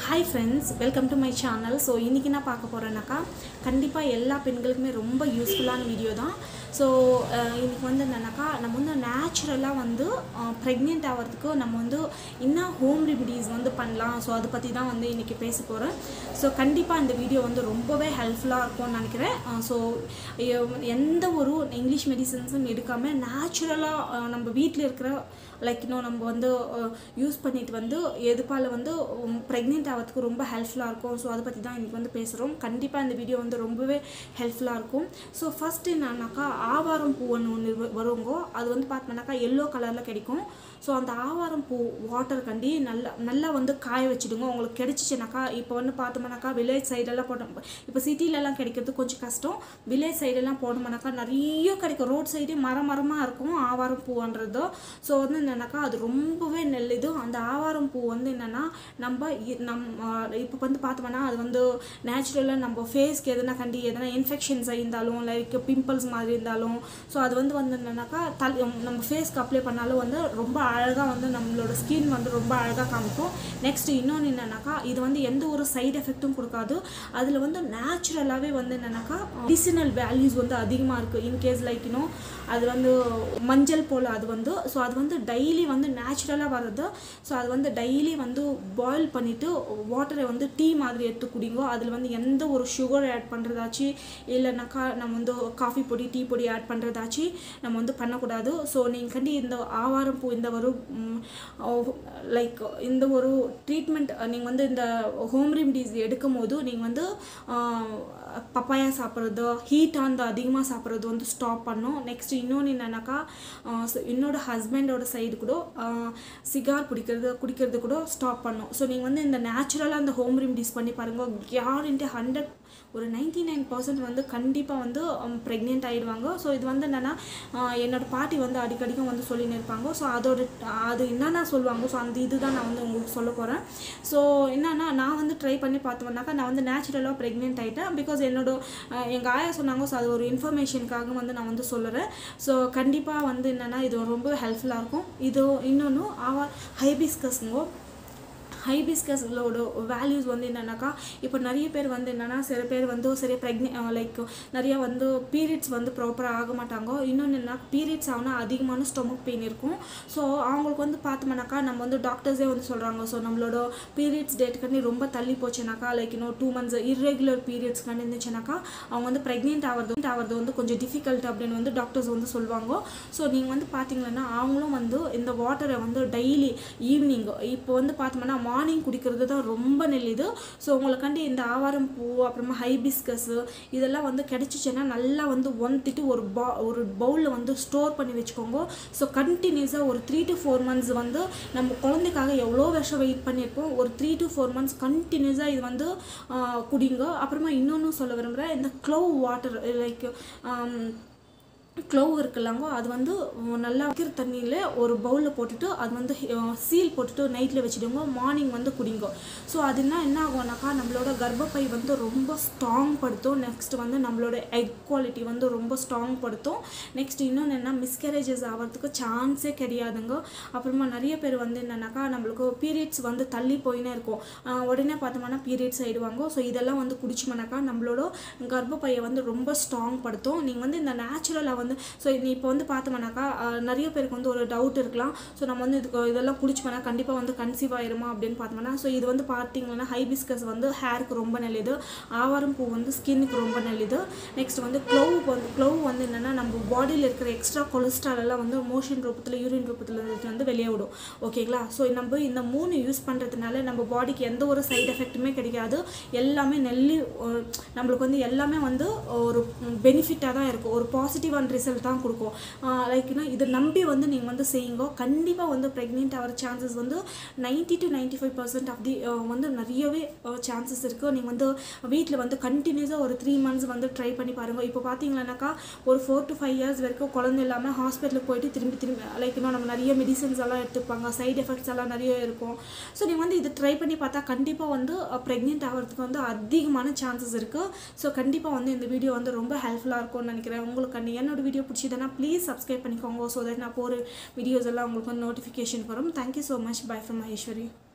hi friends welcome to my channel so இன்றைக்கி நான் பார்க்க போகிறேன்னாக்கா கண்டிப்பாக எல்லா பெண்களுக்குமே ரொம்ப யூஸ்ஃபுல்லான வீடியோ தான் ஸோ இன்றைக்கி வந்து என்னென்னாக்கா நம்ம வந்து நேச்சுரலாக வந்து ப்ரெக்னென்ட் ஆகிறதுக்கு நம்ம வந்து என்ன ஹோம் ரெமிடிஸ் வந்து பண்ணலாம் ஸோ அதை பற்றி தான் வந்து இன்றைக்கி பேச போகிறேன் ஸோ கண்டிப்பாக இந்த வீடியோ வந்து ரொம்பவே ஹெல்ப்ஃபுல்லாக இருக்கும்னு நினைக்கிறேன் ஸோ எந்த ஒரு இங்கிலீஷ் மெடிசன்ஸும் எடுக்காமல் நேச்சுரலாக நம்ம வீட்டில் இருக்கிற லைக் இன்னும் நம்ம வந்து யூஸ் பண்ணிட்டு வந்து எதுப்பால் வந்து ப்ரெக்னென்ட் ஆகிறதுக்கு ரொம்ப ஹெல்ப்ஃபுல்லாக இருக்கும் ஸோ அதை பற்றி தான் இன்றைக்கி வந்து பேசுகிறோம் கண்டிப்பாக இந்த வீடியோ வந்து ரொம்பவே ஹெல்ப்ஃபுல்லாக இருக்கும் ஸோ ஃபஸ்ட்டு என்னன்னாக்கா ஆவாரம் பூன்னு ஒன்று வருங்கோ அது வந்து பார்த்தோம்னாக்கா எல்லோ கலரில் கிடைக்கும் ஸோ அந்த ஆவாரம் பூ வாட்டர் கண்டி நல்லா நல்லா வந்து காய வச்சுடுங்க உங்களுக்கு கிடைச்சிச்சுனாக்கா இப்போ வந்து பார்த்தோம்னாக்கா வில்லேஜ் சைடெல்லாம் போட்டோம் இப்போ சிட்டிலலாம் கிடைக்கிறது கொஞ்சம் கஷ்டம் வில்லேஜ் சைடெல்லாம் போனோம்னாக்கா நிறைய கிடைக்கும் ரோட் சைடு மரம் மரமாக இருக்கும் ஆவாரம் பூன்றது ஸோ வந்து என்னென்னாக்கா அது ரொம்பவே நல்லது அந்த ஆவாரம் பூ வந்து என்னென்னா நம்ம இ- நம் இப்போ வந்து பார்த்தோம்னா அது வந்து நேச்சுரலாக நம்ம ஃபேஸ்க்கு எதனா கண்டி எதனா இன்ஃபெக்ஷன்ஸ் இருந்தாலும் லைக் பிம்பிள்ஸ் மாதிரி இருந்தாலும் ஸோ அது வந்து வந்து என்னென்னாக்கா தல் நம்ம ஃபேஸ்க்கு அப்ளை பண்ணாலும் வந்து ரொம்ப அழகாக வந்து நம்மளோட ஸ்கின் வந்து ரொம்ப அழகாக காமிக்கும் நெக்ஸ்ட் இன்னொன்று என்னென்னாக்கா இது வந்து எந்த ஒரு சைடு எஃபெக்ட்டும் கொடுக்காது அதில் வந்து நேச்சுரலாகவே வந்து என்னென்னாக்கா மெடிசினல் வேல்யூஸ் வந்து அதிகமாக இருக்குது இன்கேஸ் லைக் இன்னும் அது வந்து மஞ்சள் போல் அது வந்து ஸோ அது வந்து டெய்லி வந்து நேச்சுரலாக வர்றது ஸோ அது வந்து டெய்லி வந்து பாயில் பண்ணிவிட்டு வாட்டரை வந்து டீ மாதிரி எடுத்து குடிங்கோ அதில் வந்து எந்த ஒரு சுகர் ஆட் பண்ணுறதாச்சு இல்லைனாக்கா நம்ம வந்து காஃபி பொடி டீ பொடி ஆட் பண்ணுறதாச்சு நம்ம வந்து பண்ணக்கூடாது ஸோ நீங்கள் கண்டி இந்த ஆவாரம் பூ இந்த ஒரு லைக் இந்த ஒரு ட்ரீட்மெண்ட் நீங்கள் வந்து இந்த ஹோம் ரெமிடிஸ் எடுக்கும் போது நீங்கள் வந்து பப்பாயா சாப்பிட்றது ஹீட் அந்த அதிகமாக சாப்பிட்றது வந்து ஸ்டாப் பண்ணும் நெக்ஸ்ட் இன்னொன்று என்னன்னாக்கா ஆஹ் so என்னோட ஹஸ்பண்டோட சைடு கூட சிகார் பிடிக்கிறது குடிக்கிறது கூட ஸ்டாப் பண்ணும் ஸோ நீங்கள் வந்து இந்த நேச்சுரலாக அந்த ஹோம் ரெமிடிஸ் பண்ணி பாருங்க கேரண்டி ஹண்ட்ரட் ஒரு நைன்டி நைன் பர்சன்ட் வந்து கண்டிப்பாக வந்து ப்ரெக்னென்ட் ஆகிடுவாங்க ஸோ இது வந்து என்னென்னா என்னோட பாட்டி வந்து அடிக்கடிக்கும் வந்து சொல்லின்னு இருப்பாங்க ஸோ அதோட அது என்னென்ன சொல்லுவாங்க ஸோ அந்த இதுதான் நான் வந்து உங்களுக்கு சொல்ல போகிறேன் ஸோ என்னன்னா நான் வந்து ட்ரை பண்ணி பார்த்தோம்னாக்கா நான் வந்து நேச்சுரலாக ப்ரெக்னென்ட் ஆகிட்டேன் பிகாஸ் என்னோட எங்கள் ஆயா சொன்னாங்க ஸோ அது ஒரு இன்ஃபர்மேஷனுக்காக வந்து நான் வந்து சொல்லுறேன் ஸோ கண்டிப்பாக வந்து என்னென்னா இது ரொம்ப ஹெல்ப்ஃபுல்லாக இருக்கும் இது இன்னொன்று ஆவா ஹைபிஸ்கஸ்ங்கோ ஹைபிஸ்கஸோட வேல்யூஸ் வந்து என்னென்னாக்கா இப்போ நிறைய பேர் வந்து என்னென்னா சில பேர் வந்து சரி ப்ரெக்னெ லைக் நிறைய வந்து பீரியட்ஸ் வந்து ப்ராப்பராக ஆக மாட்டாங்க இன்னொன்று என்ன பீரியட்ஸ் ஆனால் அதிகமான ஸ்டொமக் பெயின் இருக்கும் ஸோ அவங்களுக்கு வந்து பார்த்தோம்னாக்கா நம்ம வந்து டாக்டர்ஸே வந்து சொல்கிறாங்க ஸோ நம்மளோட பீரியட்ஸ் டேட் கண்டி ரொம்ப தள்ளி போச்சுனாக்கா லைக் இன்னும் டூ மந்த்ஸ் இர்ரெகுலர் பீரியட்ஸ் கண்டு இருந்துச்சுனாக்கா அவங்க வந்து ப்ரெக்னென்ட் ஆகிறது ஆகிறது வந்து கொஞ்சம் டிஃபிகல்ட் அப்படின்னு வந்து டாக்டர்ஸ் வந்து சொல்லுவாங்க ஸோ நீங்கள் வந்து பார்த்தீங்கன்னா அவங்களும் வந்து இந்த வாட்டரை வந்து டெய்லி ஈவினிங் இப்போ வந்து பார்த்தோம்னா மார்னிங் குடிக்கிறது தான் ரொம்ப நல்லது ஸோ உங்களுக்காண்டி இந்த ஆவாரம் பூ அப்புறமா ஹைபிஸ்கஸ் இதெல்லாம் வந்து கிடைச்சிச்சுன்னா நல்லா வந்து ஒன்த்திட்டு ஒரு பா ஒரு பவுலில் வந்து ஸ்டோர் பண்ணி வச்சுக்கோங்க ஸோ கண்டினியூஸாக ஒரு த்ரீ டு ஃபோர் மந்த்ஸ் வந்து நம்ம குழந்தைக்காக எவ்வளோ வருஷம் வெயிட் பண்ணியிருப்போம் ஒரு த்ரீ டு ஃபோர் மந்த்ஸ் கண்டினியூஸாக இது வந்து ஆஹ், குடிங்க அப்புறமா இன்னொன்று சொல்ல விரும்புகிறேன் இந்த க்ளோவ் வாட்டர் லைக் க்ளோவ் இருக்குல்லாங்க அது வந்து உம், நல்லா வைக்கிற தண்ணியில் ஒரு பவுலில் போட்டுட்டு அது வந்து சீல் போட்டுட்டு நைட்டில் வச்சுடுங்க மார்னிங் வந்து குடிங்க ஸோ அதுனா என்ன ஆகும்னாக்கா நம்மளோட கர்ப்பப்பை வந்து ரொம்ப ஸ்ட்ராங் படுத்தும் நெக்ஸ்ட் வந்து நம்மளோட எக் குவாலிட்டி வந்து ரொம்ப ஸ்ட்ராங் படுத்தும் நெக்ஸ்ட் இன்னொன்று என்ன மிஸ்கேரேஜஸ் ஆகிறதுக்கு சான்ஸே கிடையாதுங்க அப்புறமா நிறைய பேர் வந்து என்னன்னாக்கா நம்மளுக்கு பீரியட்ஸ் வந்து தள்ளி போயினே இருக்கும் ஆஹ் உடனே பார்த்தோம்னா பீரியட்ஸ் ஆகிடுவாங்க ஸோ இதெல்லாம் வந்து குடிச்சோம்னாக்கா நம்மளோட கர்ப்பப்பையை வந்து ரொம்ப ஸ்ட்ராங் படுத்தும் நீங்கள் வந்து இந்த நேச்சுரலாக வந்து ஸோ நீ இப்போ வந்து பார்த்தோம்னாக்கா ஆஹ் நிறைய பேருக்கு வந்து ஒரு டவுட் இருக்கலாம் ஸோ நம்ம வந்து இதுக்கு இதெல்லாம் குடிச்சோம்னா கண்டிப்பாக வந்து கன்சீவ் ஆயிருமா அப்படின்னு பார்த்தோம்னா ஸோ இது வந்து பார்த்தீங்கன்னா ஹைபிஸ்கஸ் வந்து ஹேருக்கு ரொம்ப நல்லது ஆவாரம் பூ வந்து ஸ்கின்னுக்கு ரொம்ப நல்லது நெக்ஸ்ட் வந்து க்ளோவ் வந்து க்ளோவ் வந்து என்னென்னா நம்ம பாடியில் இருக்கிற எக்ஸ்ட்ரா கொலஸ்ட்ரால் எல்லாம் வந்து மோஷன் ரூபத்தில் யூரின் ரூபத்தில் இருந்துட்டு வந்து வெளியே விடும் ஓகேங்களா ஸோ நம்ம இந்த மூணு யூஸ் பண்ணுறதுனால நம்ம பாடிக்கு எந்த ஒரு சைடு எஃபெக்ட்டுமே கிடைக்காது எல்லாமே நெல்லி அஹ், நம்மளுக்கு வந்து எல்லாமே வந்து ஒரு பெனிஃபிட்டாக தான் இருக்கும் ஒரு பாசிட்டிவான ரிசல்ட் தான் கொடுக்கும் லைக் இதை நம்பி வந்து நீங்கள் வந்து செய்யுங்க கண்டிப்பாக வந்து ப்ரெக்னென்ட் ஆகிற சான்சஸ் வந்து ninety to ninety five percent of the வந்து நிறையவே சான்சஸ் இருக்குது நீங்கள் வந்து வீட்டில் வந்து கண்டினியூஸாக ஒரு த்ரீ மந்த்ஸ் வந்து ட்ரை பண்ணி பாருங்கள் இப்போ பார்த்தீங்கன்னாக்கா ஒரு ஃபோர் டு ஃபைவ் இயர்ஸ் வரைக்கும் குழந்தை இல்லாமல் ஹாஸ்பிட்டலுக்கு போயிட்டு திரும்பி திரும்பி லைக் இன்னும் நம்ம நிறைய மெடிசன்ஸ் எல்லாம் எடுத்துப்பாங்க சைடு எஃபெக்ட்ஸ் எல்லாம் நிறைய இருக்கும் ஸோ நீங்கள் வந்து இது ட்ரை பண்ணி பார்த்தா கண்டிப்பாக வந்து ப்ரெக்னென்ட் ஆகிறதுக்கு வந்து அதிகமான சான்சஸ் இருக்குது ஸோ கண்டிப்பாக வந்து இந்த வீடியோ வந்து ரொம்ப ஹெல்ப்ஃபுல்லாக இருக்கும்னு நினைக்கிறேன் உங்களுக்கு கண்டி என்னோட வீடியோ பிடிச்சதுன்னா ப்ளீஸ் சப்ஸ்கிரைப் பண்ணிக்கோங்க ஸோ தட் நான் போகிற வீடியோஸ் எல்லாம் உங்களுக்கு வந்து நோட்டிஃபிகேஷன் வரும் thank you so much bye from Maheswari